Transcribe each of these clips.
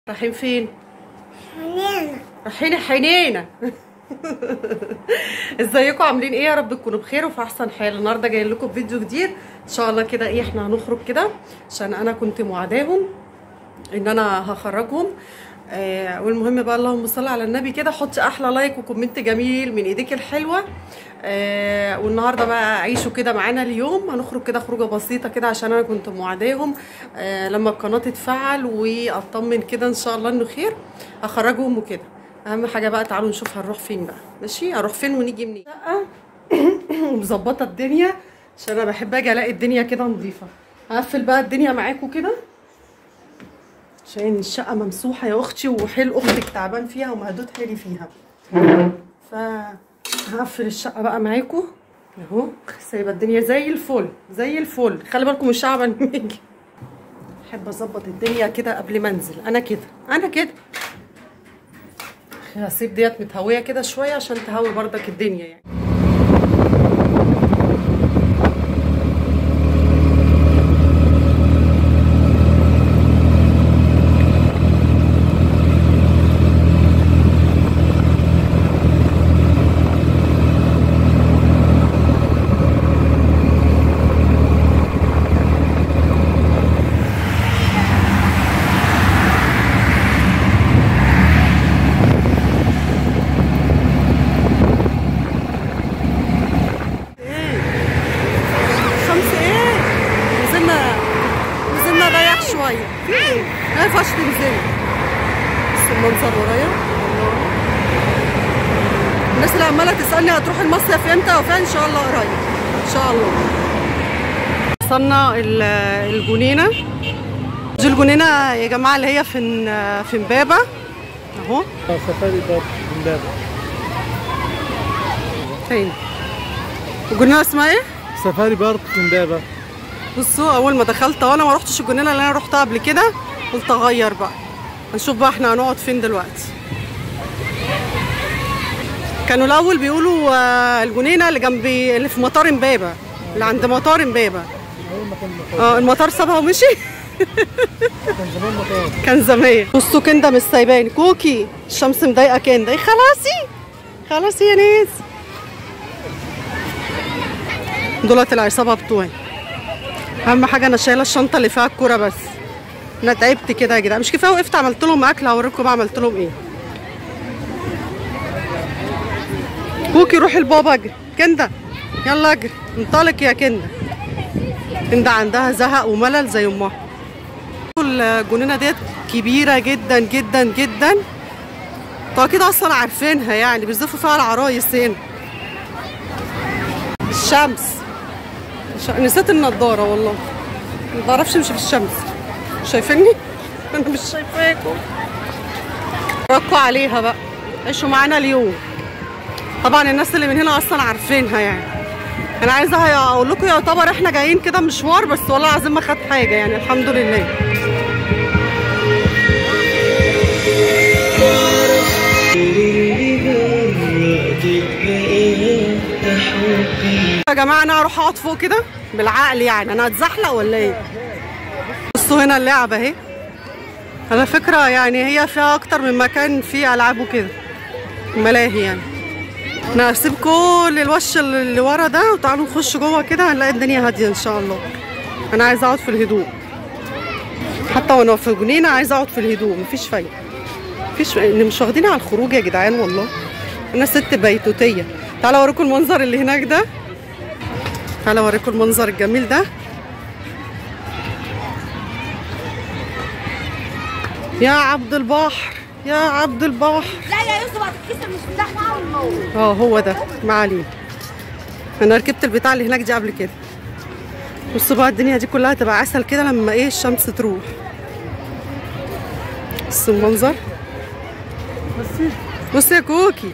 رايحين فين حنينة رايحين حنينه ازيكم عاملين ايه يا رب تكونوا بخير وفي احسن حال النهارده جايين لكم فيديو جديد ان شاء الله كده ايه احنا هنخرج كده عشان انا كنت موعداهم ان انا هخرجهم آه والمهم بقى اللهم صل على النبي كده حطي احلى لايك وكومنت جميل من ايديك الحلوه آه والنهارده بقى عيشوا كده معانا اليوم هنخرج كده خروجه بسيطه كده عشان انا كنت موعداهم آه لما القناه تتفعل واطمن كده ان شاء الله انه خير اخرجهم وكده اهم حاجه بقى تعالوا نشوف هنروح فين بقى ماشي هنروح فين ونيجي منين مظبطه الدنيا عشان انا بحب اجي الاقي الدنيا كده نظيفه هقفل بقى الدنيا معاكم كده عشان الشقه ممسوحه يا اختي وحيل اختك تعبان فيها ومهدود حيلي فيها ف هقفل الشقه بقى معاكم اهو سايبه الدنيا زي الفل زي الفل خلي بالكم من الشعب لما يجي احب اظبط الدنيا كده قبل ما انزل انا كده انا كده هسيب ديت متهويه كده شويه عشان تهوي بردك الدنيا يعني الشمس ايه نزلنا نزلنا نريح شويه في ايه ما ينفعش تنزلي بس المنظر ورايا الناس اللي عماله تسالني هتروح المصيف امتى وفين ان شاء الله قريب ان شاء الله وصلنا ال- الجنينه دي الجنينه يا جماعه اللي هي في في امبابه اهو سفاري باب امبابة فين الجنينه اسمها ايه سفاري بارك امبابة بصوا اول ما دخلت وانا ما رحتش الجنينه اللي انا رحتها قبل كده قلت اغير بقى هنشوف بقى احنا هنقعد فين دلوقتي كانوا الاول بيقولوا آه، الجنينه اللي جنب اللي في مطار امبابه اللي عند مطار امبابه اول ما كان مطار اه المطار سابها ومشي كان زمان مطار كان زمان بصوا كندا مش سايباني كوكي الشمس مضايقه كندا إيه خلاصي خلاصي يا ناس دولت العصابه بتوعي اهم حاجه انا شايله الشنطه اللي فيها الكوره بس انا تعبت كده يا جدعان مش كفايه وقفت عملت لهم اكل هوريكم بقى عملت لهم ايه كوكي روحي لبابا اجري كندا يلا اجري انطلق يا كندا كندا عندها زهق وملل زي امها الجنينه ديت كبيره جدا جدا جدا انتوا اكيد اصلا عارفينها يعني بيزفوا فيها العرايس هنا الشمس ش... نسيت النضاره والله ما بعرفش امشي في الشمس شايفيني انا مش شايفاكم ركوا عليها بقى عيشوا معانا اليوم طبعا الناس اللي من هنا اصلا عارفينها يعني انا عايزه اقول لكم يعتبر احنا جايين كده مشوار بس والله العظيم ما خد حاجه يعني الحمد لله يا جماعه انا هروح اقعد فوق كده بالعقل يعني انا هتزحلق ولا ايه بصوا هنا اللعبه اهي على فكره يعني هي فيها اكتر من مكان فيه العاب وكده ملاهي يعني انا هسيب كل الوش اللي ورا ده وتعالوا نخش جوه كده هنلاقي الدنيا هاديه ان شاء الله انا عايزه اقعد في الهدوء حتى وانا في جنينه عايزه اقعد في الهدوء مفيش فايده مفيش إن مش واخدين على الخروج يا جدعان والله انا ست بيتوتيه تعالوا اوريكم المنظر اللي هناك ده تعالوا اوريكم المنظر الجميل ده يا عبد البحر يا عبد البحر لا يا يوسف هتتكسر مش بتاعنا والله اه هو ده ما عليه انا ركبت البتاع اللي هناك دي قبل كده بصوا بقى الدنيا دي كلها تبقى عسل كده لما ايه الشمس تروح بص المنظر بص يا كوكي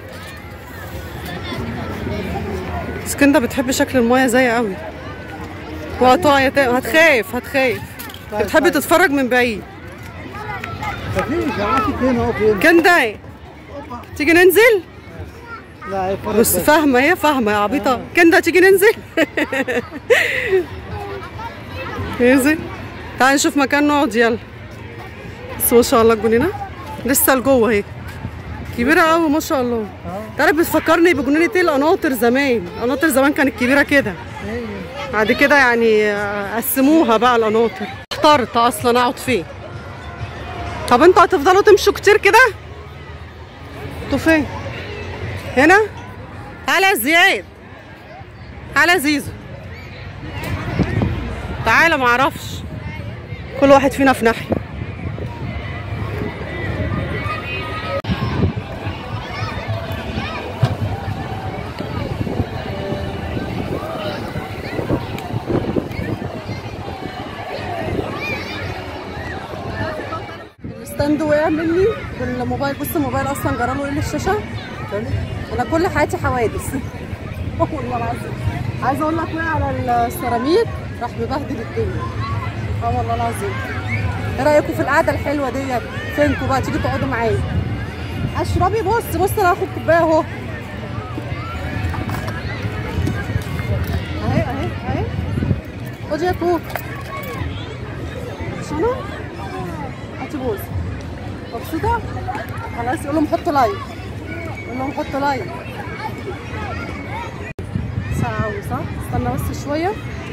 اسكندر بتحب شكل المايه زي قوي وهتقع يا تا- هتخاف هتخاف بتحب تتفرج من بعيد مفيش عاشت هنا اهو فين كندا تيجي ننزل لا هي فرق بص فاهمه هي فاهمه يا عبيطه كندا تيجي ننزل ننزل تعال نشوف مكان نقعد يلا بص ما شاء الله الجنينه لسه لجوه اهي كبيره قوي ما شاء الله تعرف بتفكرني بجنينه ايه القناطر زمان القناطر زمان كانت كبيره كده بعد كده يعني آه، قسموها بقى القناطر اخترت اصلا اقعد فين طب انتوا هتفضلوا تمشوا كتير كده انتوا فين هنا تعالى يا زياد تعالى يا زيزو تعالى معرفش كل واحد فينا في ناحيه الستاند وقع مني بالموبايل بص الموبايل اصلا جراله ايه الشاشه انا كل حياتي حوادث والله العظيم عايزه اقول لك وقع على السيراميك راح مبهدل الدنيا اه والله العظيم ايه رايكم في القعده الحلوه ديت فينكم بقى تيجي تقعدوا معايا اشربي بص بص انا هاخد كوبايه اهو اهي اهي اهي خدي يا كوك شنو؟ هاتي بوز مبسوطة؟ خلاص قول لهم حطوا لايك قول لهم حطوا لايك ساعة أوي صح؟ استنى بس شوية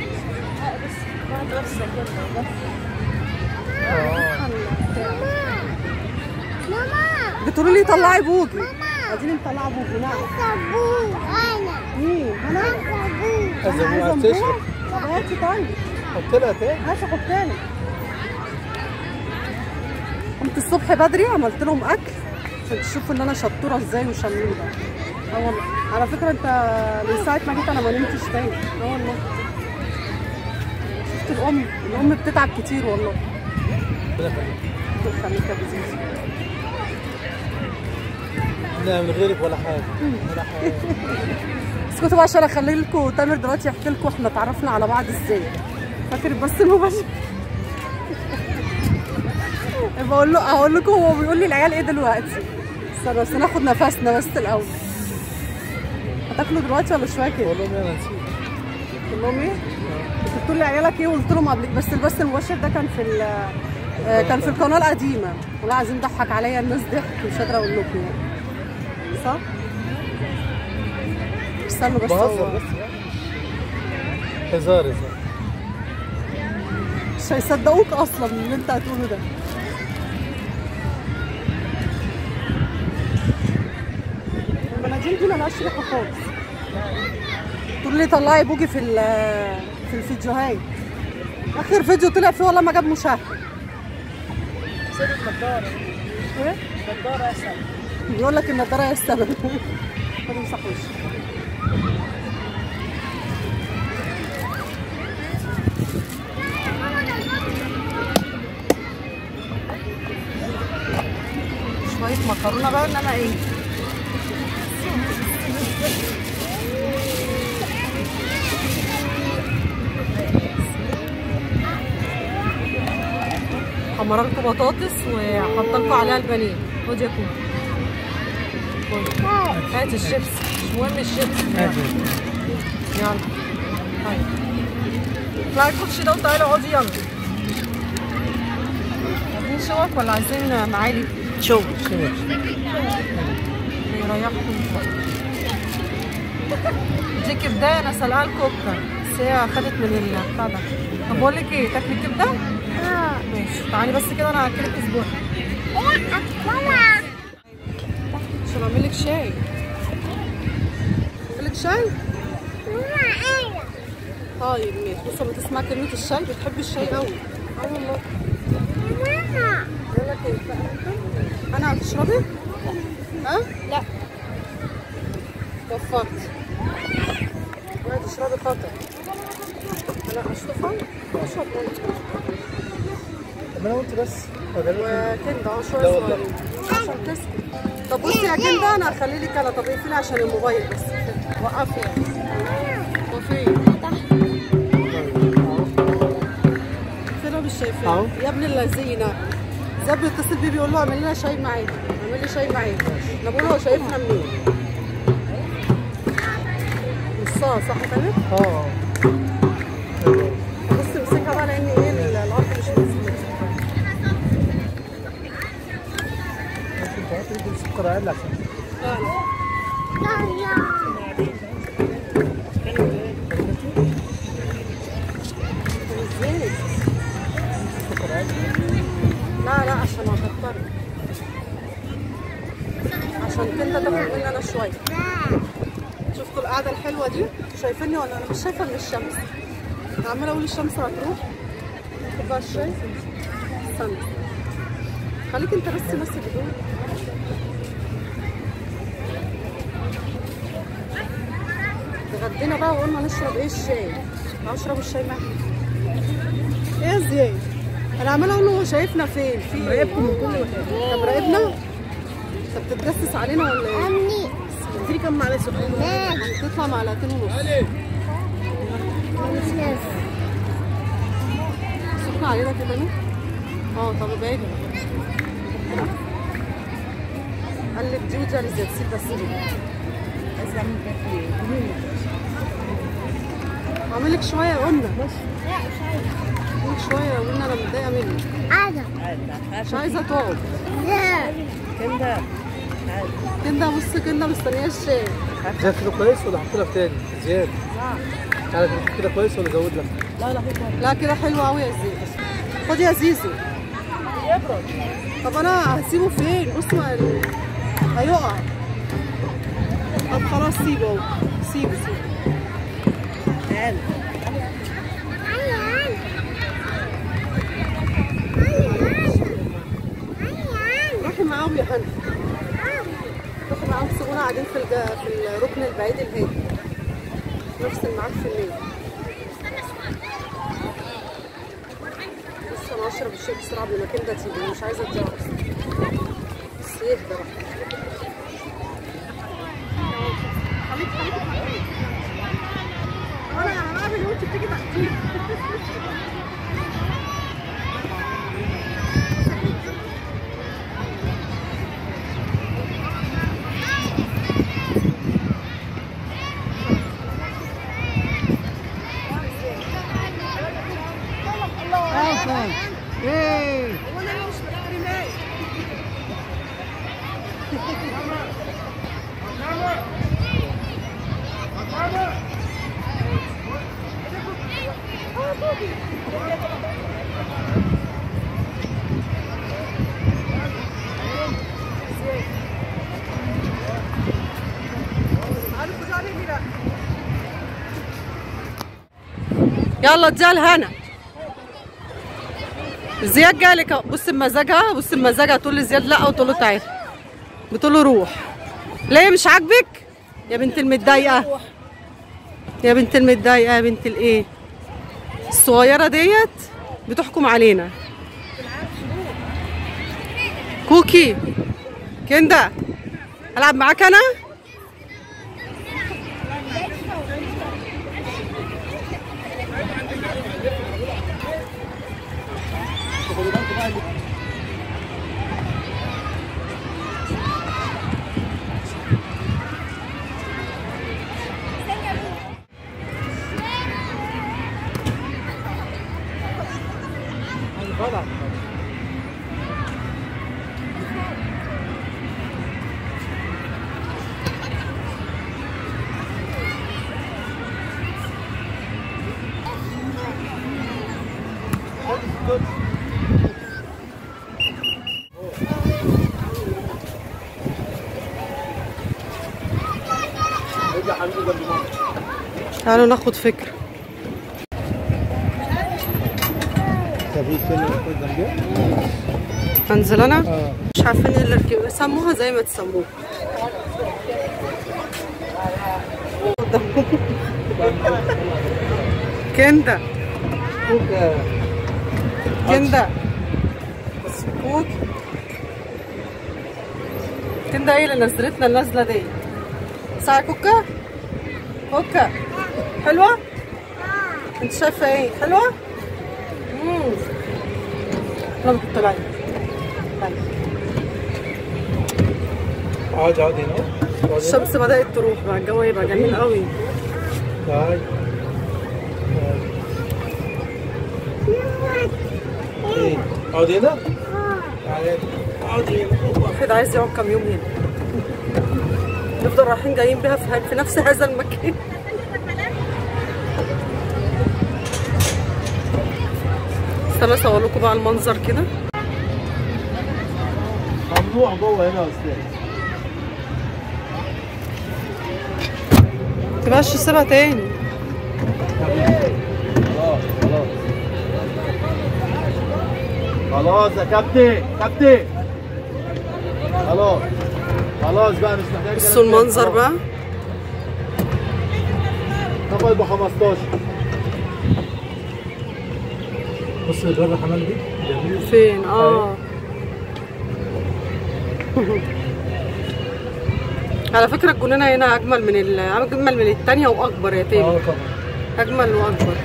ماما بتقولوا لي طلعي بوجي عايزين نطلع بوجي نعم صابون انا مين؟ أنا؟ صابون أنا عايزة هتشرب. نبوع طب هاتي طيب حط لها تاني هاتي حطها لي قمت الصبح بدري عملت لهم اكل عشان تشوفوا ان انا شطوره ازاي وشموله اه والله على فكره انت من ساعه ما جيت انا ما نمتش تاني اه والله شفت الام الام بتتعب كتير والله ربنا يخليك. الله يخليك يا أبو زيزو. لا من غيرك ولا حاجه ولا حاجه اسكتوا بقى عشان اخلي لكم تامر دلوقتي يحكي لكم احنا اتعرفنا على بعض ازاي فاكر بس المباشر بقول له هقول لكم هو بيقول لي العيال ايه دلوقتي استنى بس ناخد نفسنا بس الاول هتاكلوا دلوقتي ولا شويه كده؟ بقول لهم انا نسيت قلت لهم ايه؟ قلت لي عيالك ايه وقلت لهم قبل بس البث المباشر ده كان في ال- آه، كان في القناه القديمه والله عايزين ضحك عليا الناس ضحك مش قادره اقول لكم يعني صح؟ استنوا بس بهزر هو- بس يعني هزار هزار مش هيصدقوك اصلا من اللي انت هتقوله ده المناديل دي ملهاش ريحه خالص تقول لي طلعي بوجي في ال- في الفيديوهات اخر فيديو طلع فيه والله ما جاب مشاهده ايه؟ بيقول لك النضاره هي السبب خد امسح وشك شويه مكرونه بقى انما ايه حمر لكم بطاطس وحط لكم عليها البانيه خد يا كوكو خد. هات الشيبس مش مهم الشيبس يلا هاي اطلعي الكوتشي ده وتعالي اقعدي يلا عايزين شوك ولا عايزين معالي؟ شوك يريحكم شوية دي كبدة انا سلقاها الكفتة بس هي خدت من البتاع ده طب بقول لك ايه تاكلي الكبدة؟ اه ماشي تعالي بس كده انا هاكلك اسبوع لا ماما عشان اعمل لك شاي اعمل لك شاي؟ ماما انا طيب ماشي بص لما تسمع كلمة الشاي بتحبي الشاي قوي اه والله ماما بقول لك ايه انا هتشربي؟ ها؟ لا وفرت ما تشربي خطر انا اشطفها اشرب منها. طب انا قلت بس أغلب وكندا اه شويه لا والله. صغيرين عشان تسكت طب بصي يا كندا انا هخلي لك انا طب اقفلي عشان الموبايل بس وقفي وقفي فين مش شايفاه أهو. يا ابن اللذينه زاب بيتصل بيه بيقول له اعمل لنا شاي معاك اعمل لي شاي معاك انا بقول له هو شايفنا منين نصها صح كده اه بص امسكها بقى لان ايه العرض مش مظبوط تعالى تدي السكر اقل عشان لا لا عشان اكتر عشان كده تاخد مني انا شويه شفتوا القعده الحلوه دي شايفيني ولا انا مش شايفه من الشمس انا عماله اقول الشمس هتروح كوبايه الشاي استنى خليك انت بس ماسك بدون اتغدينا بقى وقلنا نشرب ايه الشاي هشرب الشاي معاك ايه يا زياد انا عماله اقول له هو شايفنا فين في مراقبكم من كل مكان طب راقبنا طب بتتجسس علينا ولا ايه أمي اديني كام معلقه سكر ماشي تطلع معلقتين ونص سخنة علينا كده انا اه طب باجي قلب دي ودي على زيت سيب بس دي اعمل لك شويه قلنا اعمل لك شويه قلنا انا متضايقه منك أنا مش عايزه تقعد لا كده بص كده مستنيه الشاي زياد كده كويس ولا احط لك تاني زياد تعالى كده كويس ولا ازود لك لا كده حلو قوي يا زيزو خد يا زيزو طب انا هسيبه فين بص ما ال- هيقع طب خلاص سيبه اهو سيبه سيبه أنا أنا روحي معاهم يا هنا روحي معاهم سيبونا قاعدين في الج... في الركن البعيد الهادي نفصل معاك في الليل بص انا اشرب الشاي بسرعه قبل ما كندا تيجي أنا مش عايزه اتجوز بس يهدى بقى خليك خليك انا انا بعمل وانت بتيجي تحتيك وانا مش محترماك يلا اديها لهنا زياد جالك أهو. بص بمزاجها بص بمزاجها تقول لزياد لا وتقول له تعالى بتقول له روح ليه مش عاجبك يا بنت المتضايقه يا بنت المتضايقه يا بنت الايه الصغيره ديت بتحكم علينا كوكي كندا العب معاك انا غلط ارجع حبيبي جنب ماما تعالوا ناخد فكره طب فين اللي جنبي؟ هنزل انا اه مش عارفين ايه اللي ركبوا سموها زي ما تسموها كندا كوكا كندا كوك كندا ايه اللي نزلتنا النزله دي ساعة كوكا كوكا حلوة انت شايفة ايه حلوة امم لما تطلعي طيب. اقعد اقعد هنا اقعد هنا. الشمس بدأت تروح بقى الجو يبقى جميل قوي تعال ايه اقعد هنا تعال واحد عايز يقعد كام يوم هنا نفضل رايحين جايين بيها في, في نفس هذا المكان استنى اصور لكم بقى المنظر كده ممنوع جوه هنا يا استاذ متبقاش تسيبها تاني خلاص خلاص خلاص يا كابتن كابتن خلاص خلاص بقى مش محتاج بصوا كلام المنظر تاني. بقى تاخد ب 15 بص الباب الحمام دي جميل فين اه على فكرة الجنينة هنا أجمل من ال... أجمل من التانية وأكبر يا تاني اه طبعا أجمل وأكبر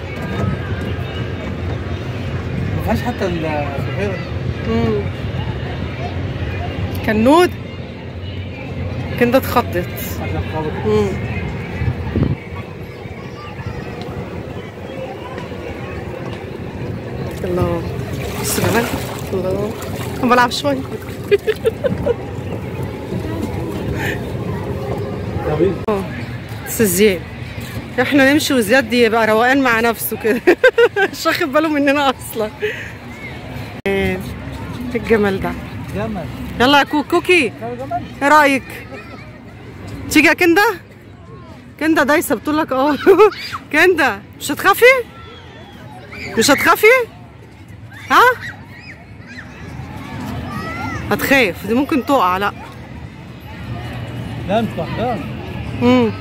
ما فيهاش حتى البحيره مم. كنود كنت اتخضت عشان خاطر مم. الله بص بقى الله أنا بلعب شوية جميل بس زياد احنا نمشي وزياد دي يبقى روقان مع نفسه كده مش واخد باله مننا اصلا ايه الجمال ده جمل يلا يا كوك كوكي جمل ايه رايك تيجي يا كندا كندا دايسه بتقول لك اه كندا مش هتخافي مش هتخافي ها هتخاف دي ممكن تقع لا لا مش تحتها امم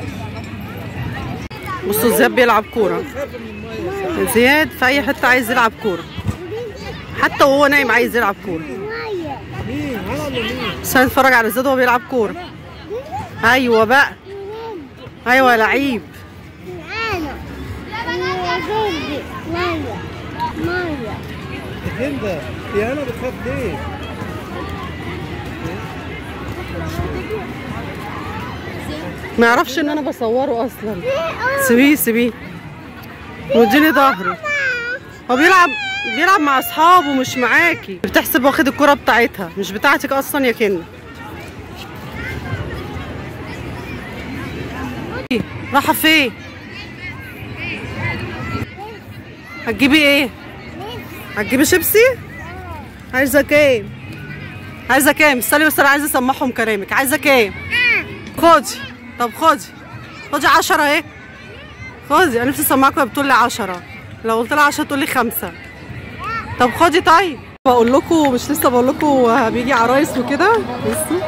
بصوا زياد بيلعب كوره زياد في اي حته عايز يلعب كوره حتى وهو نايم عايز يلعب كوره مين انا ولا مين بس هنتفرج على زياد وهو بيلعب كوره ايوه بقى ايوه يا لعيب انا يا بيبي مايا مايا كندا يا انا بتخاف ليه ما يعرفش ان انا بصوره اصلا سيبيه سيبيه واديني ظهره هو بيلعب بيلعب مع اصحابه مش معاكي بتحسب واخد الكرة بتاعتها مش بتاعتك اصلا يا كندا رايحة فين؟ هتجيبي ايه؟ هتجيبي شيبسي؟ عايزة كام؟ عايزة كام؟ استني بس انا عايزة اسمعهم كلامك، عايزة كام؟ خدي طب خدي خدي 10 اهي خدي انا نفسي اسمعك وهي بتقول لي 10 لو قلت لها 10 تقول لي 5 طب خدي طيب بقول لكم مش لسه بقول لكم بيجي عرايس وكده بصوا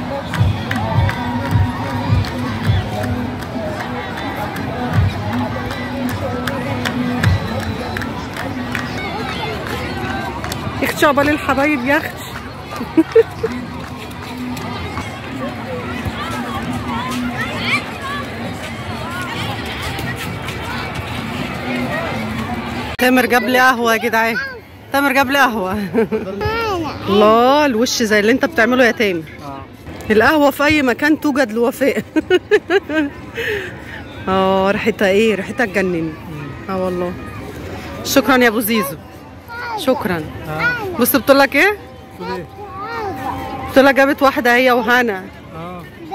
يختي عقبال الحبايب يا اختي تامر جاب لي قهوه يا جدعان تامر جاب لي قهوه الله الوش زي اللي انت بتعمله يا تامر اه القهوه في اي مكان توجد لوفاء اه ريحتها ايه ريحتها تجنن اه والله شكرا يا ابو زيزو شكرا اه بص بتقول لك ايه تقول ايه بتقول لك جابت واحده هي وهنا اه بيه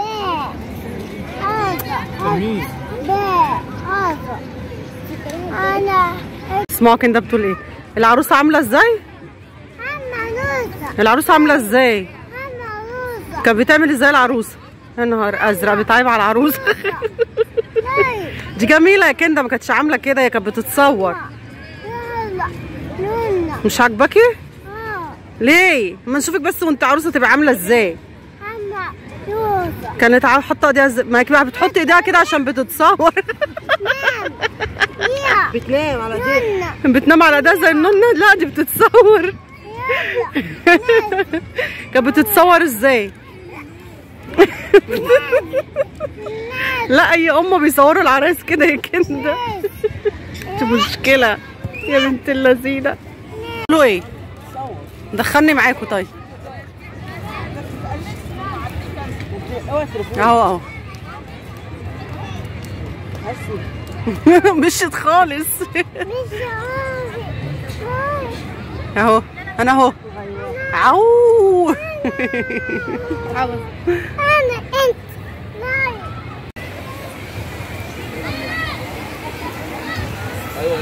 هذا جميل بيه هذا انا اسمعوا كده بتقول ايه العروسه عامله ازاي انا نوسة العروسه عامله ازاي انا نوسة كانت بتعمل ازاي العروسه يا نهار ازرق بتعيب على العروسه دي جميله يا كنده ما كانتش عامله كده هي كانت بتتصور يلا يلا مش عاجباكي اه ليه ما نشوفك بس وانت عروسه تبقى عامله ازاي انا نوسة كانت عا- حاطه ايديها ازاي ما هي بقى بتحط ايديها كده عشان بتتصور يا بتنام على يلا بتنام على ده زي النونة لا دي بتتصور كانت بتتصور ازاي لا اي ام بيصوروا العرايس كده يا كنده دي مشكله يا بنت اللذينه له ايه دخلني معاكوا طيب اهو اهو مشيت خالص مش عارف اهو انا اهو عو عاوز انا انت نايم ايوه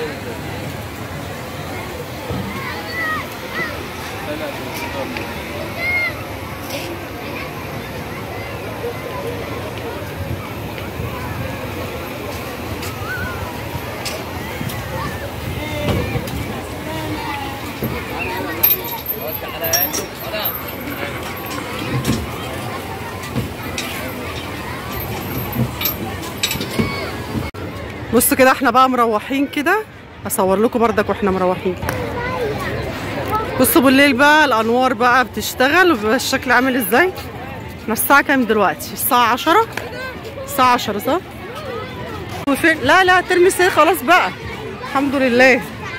بصوا كده احنا بقى مروحين كده اصور لكم بردك واحنا مروحين بصوا بالليل بقى الانوار بقى بتشتغل وبيبقى الشكل عامل ازاي احنا الساعه كام دلوقتي الساعه 10 الساعه 10 صح وفين لا لا ترمي سير خلاص بقى الحمد لله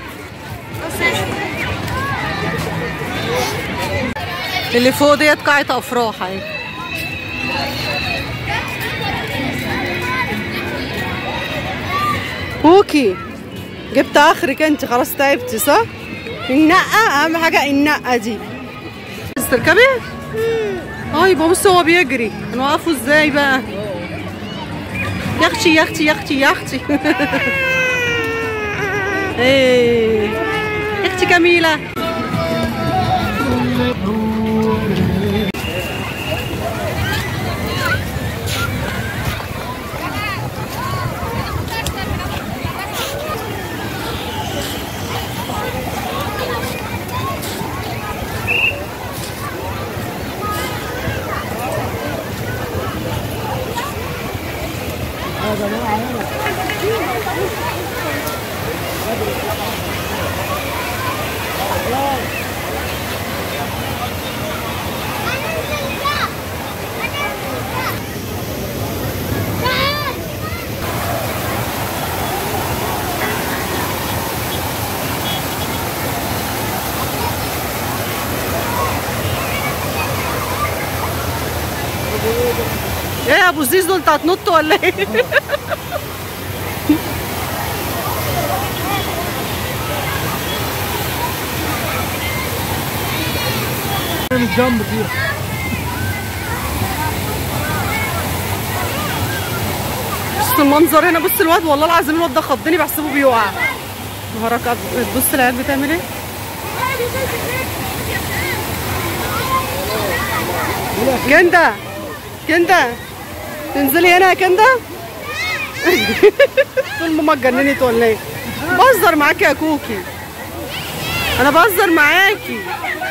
اللي فوق ديت قاعة أفراح اهي كوكي جبت آخرك أنت خلاص تعبتي صح؟ النقة أهم حاجة النقة دي عايز تركبي؟ اه يبقى بص هو بيجري هنوقفه ازاي بقى؟ يا اختي يا اختي يا اختي يا اختي ايه يا اختي جميلة ايه يا ابو زيزو انت هتنط ولا ايه؟ من الجنب فيها بص المنظر هنا بص الواد والله العظيم الواد ده خضني بحسبه بيوقع نهارك أبيض. بص العيال بتعمل ايه؟ كندا كندا تنزلي هنا يا كندا طول ماما اتجننت ولا ايه؟ بهزر معاكي يا كوكي انا بهزر معاكي